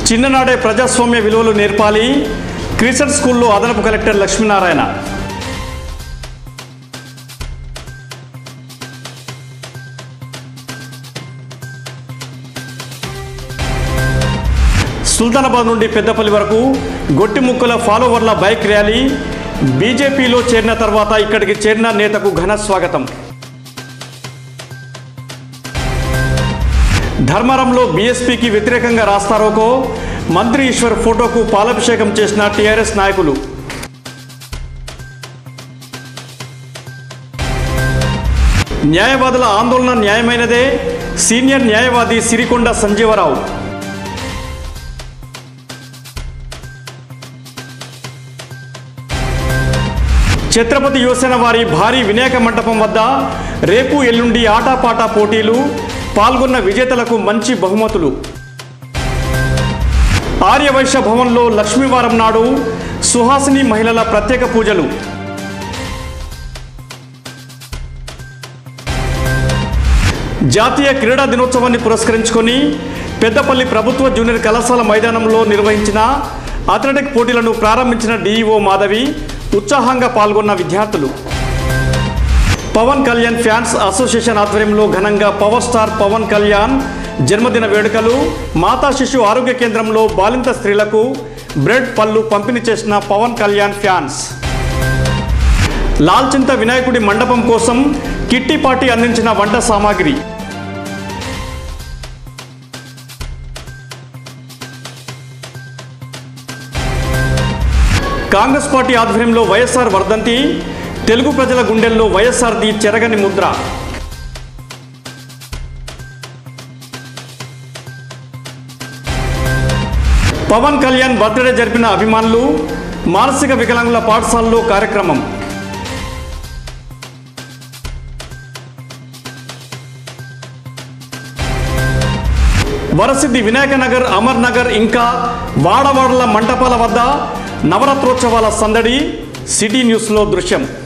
చిన్ననాడే ప్రజాస్వామ్య విలువలు నేర్పాలి క్రిసెంట్ స్కూల్లో అదనపు కలెక్టర్ లక్ష్మీనారాయణ సుల్తానాబాద్ నుండి పెద్దపల్లి వరకు గొట్టిముక్కల ఫాలోవర్ల బైక్ ర్యాలీ బీజేపీలో చేరిన తర్వాత ఇక్కడికి చేరిన నేతకు ఘన స్వాగతం ధర్మారంలో బీఎస్పీకి వ్యతిరేకంగా రాస్తారోకో మంత్రి ఈశ్వర్ ఫోటోకు పాలాభిషేకం చేసిన టీఆర్ఎస్ నాయకులు న్యాయవాదుల ఆందోళన న్యాయమైనదే సీనియర్ న్యాయవాది సిరికొండ సంజీవరావు ఛత్రపతి యువసేన వారి భారీ వినాయక మండపం వద్ద రేపు ఎల్లుండి ఆటాపాటా పోటీలు పాల్గొన్న విజేతలకు మంచి బహుమతులు ఆర్యవైశ్య భవన్లో లక్ష్మీవారం నాడు సుహాసిని మహిళల ప్రత్యేక పూజలు జాతీయ క్రీడా దినోత్సవాన్ని పురస్కరించుకొని పెద్దపల్లి ప్రభుత్వ జూనియర్ కళాశాల మైదానంలో నిర్వహించిన అథ్లెటిక్ పోటీలను ప్రారంభించిన డీఈఓ మాధవి ఉత్సాహంగా పాల్గొన్న విద్యార్థులు పవన్ కళ్యాణ్ ఫ్యాన్స్ అసోసియేషన్ ఆధ్వర్యంలో ఘనంగా పవర్ స్టార్ పవన్ కళ్యాణ్ జన్మదిన వేడుకలు మాతా శిశు ఆరోగ్య కేంద్రంలో బాలింత స్త్రీలకు బ్రెడ్ పళ్ళు పంపిణీ చేసిన పవన్ కళ్యాణ్ ఫ్యాన్స్ లాల్చింత వినాయకుడి మండపం కోసం కిట్టి పార్టీ అందించిన వంట సామాగ్రి కాంగ్రెస్ పార్టీ ఆధ్వర్యంలో వైఎస్ఆర్ వర్ధంతి తెలుగు ప్రజల గుండెల్లో వైఎస్ఆర్ది చెరగని ముద్ర పవన్ కళ్యాణ్ బర్త్డే జరిపిన అభిమానులు మానసిక వికలాంగుల పాఠశాలలో కార్యక్రమం వరసిద్ధి వినాయక నగర్ అమర్ నగర్ ఇంకా వాడవాడల మంటపాల వద్ద నవరాత్రోత్సవాల సందడి సిటీ న్యూస్లో దృశ్యం